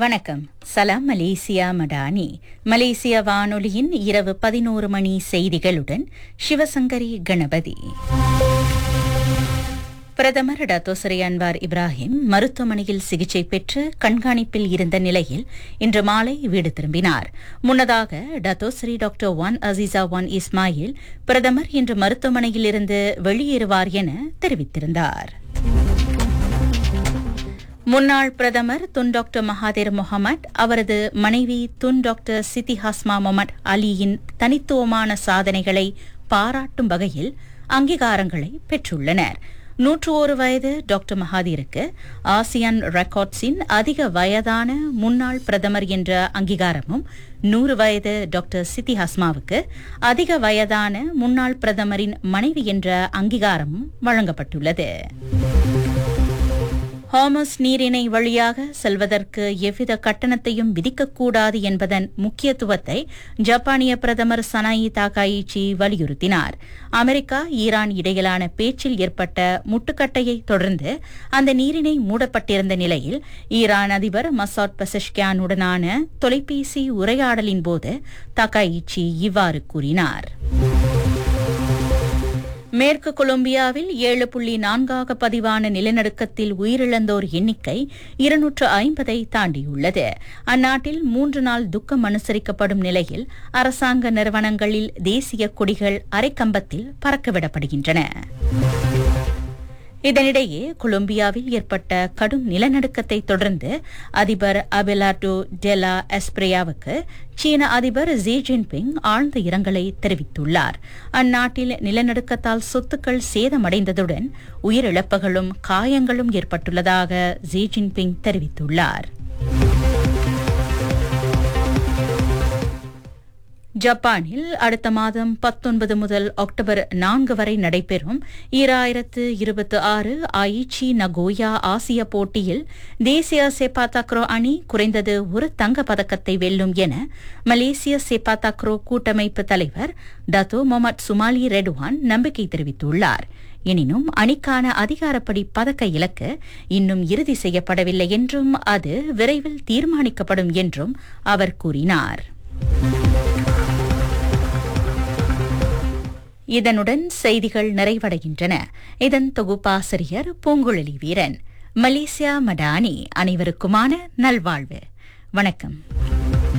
வணக்கம் சலாம் மலேசியா மடானி மலேசிய வானொலியின் இரவு பதினோரு மணி செய்திகளுடன் சிவசங்கரி கணபதி பிரதமர் டத்தோசரி அன்வார் இப்ராஹிம் மருத்துவமனையில் சிகிச்சை பெற்று கண்காணிப்பில் இருந்த நிலையில் இன்று மாலை வீடு திரும்பினார் முன்னதாக Datuk Seri doctor Wan Azizah Wan Ismail பிரதமர் இன்று மருத்துவமனையில் இருந்து வெளியேறுவார் என தெரிவித்திருந்தார் முன்னாள் பிரதமர் துன் டாக்டர் மகாதேர் முகமட் அவரது மனைவி துன் டாக்டர் சித்தி ஹஸ்மா மொமட் அலியின் தனித்துவமான சாதனைகளை பாராட்டும் வகையில் அங்கீகாரங்களை பெற்றுள்ளனர் நூற்று ஒரு வயது டாக்டர் மகாதீருக்கு ஆசியான் ரெக்கார்ட்ஸின் அதிக வயதான முன்னாள் பிரதமர் என்ற அங்கீகாரமும் நூறு வயது டாக்டர் சித்தி ஹஸ்மாவுக்கு அதிக வயதான முன்னாள் பிரதமரின் மனைவி என்ற அங்கீகாரமும் வழங்கப்பட்டுள்ளது ஹாமஸ் நீரிணை வழியாக செல்வதற்கு எவ்வித கட்டணத்தையும் விதிக்கக்கூடாது என்பதன் முக்கியத்துவத்தை ஜப்பானிய பிரதமர் சனாயி தாகாயிச்சி வலியுறுத்தினார் அமெரிக்கா ஈரான் இடையிலான பேச்சில் ஏற்பட்ட முட்டுக்கட்டையை தொடர்ந்து அந்த நீரிணை மூடப்பட்டிருந்த நிலையில் ஈரான் அதிபர் மசாட் பசஷ்கியானுடனான தொலைபேசி உரையாடலின் போது தாகாயிச்சி இவ்வாறு கூறினார் மேற்கு கொலம்பியாவில் ஏழு புள்ளி நான்காக பதிவான நிலநடுக்கத்தில் உயிரிழந்தோர் எண்ணிக்கை இருநூற்று ஐம்பதை தாண்டியுள்ளது அந்நாட்டில் மூன்று நாள் துக்கம் அனுசரிக்கப்படும் நிலையில் அரசாங்க நிறுவனங்களில் தேசிய கொடிகள் அரைக்கம்பத்தில் பறக்கவிடப்படுகின்றன இதனிடையே கொலம்பியாவில் ஏற்பட்ட கடும் நிலநடுக்கத்தை தொடர்ந்து அதிபர் அபெலாட்டோ டெலா எஸ்பிரியாவுக்கு சீன அதிபர் ஜி ஜின்பிங் ஆழ்ந்த இரங்கலை தெரிவித்துள்ளார் அந்நாட்டில் நிலநடுக்கத்தால் சொத்துக்கள் சேதமடைந்ததுடன் உயிரிழப்புகளும் காயங்களும் ஏற்பட்டுள்ளதாக ஜி ஜின்பிங் தெரிவித்துள்ளார் ஜப்பானில் அடுத்த மாதம் பத்தொன்பது முதல் அக்டோபர் நான்கு வரை நடைபெறும் ஈராயிரத்து இருபத்தி ஆறு ஐச்சி நகோயா ஆசிய போட்டியில் தேசிய செப்பாத்தாக்ரோ அணி குறைந்தது ஒரு தங்க பதக்கத்தை வெல்லும் என மலேசிய செப்பாத்தாக்ரோ கூட்டமைப்பு தலைவர் டத்தோ மொமட் சுமாலி ரெடுவான் நம்பிக்கை தெரிவித்துள்ளார் எனினும் அணிக்கான அதிகாரப்படி பதக்க இலக்கு இன்னும் இறுதி செய்யப்படவில்லை என்றும் அது விரைவில் தீர்மானிக்கப்படும் என்றும் அவர் கூறினார் இதனுடன் செய்திகள் நிறைவடைகின்றன இதன் தொகுப்பாசிரியர் பூங்குழலி வீரன் மலேசியா மடானி அனைவருக்குமான நல்வாழ்வு வணக்கம்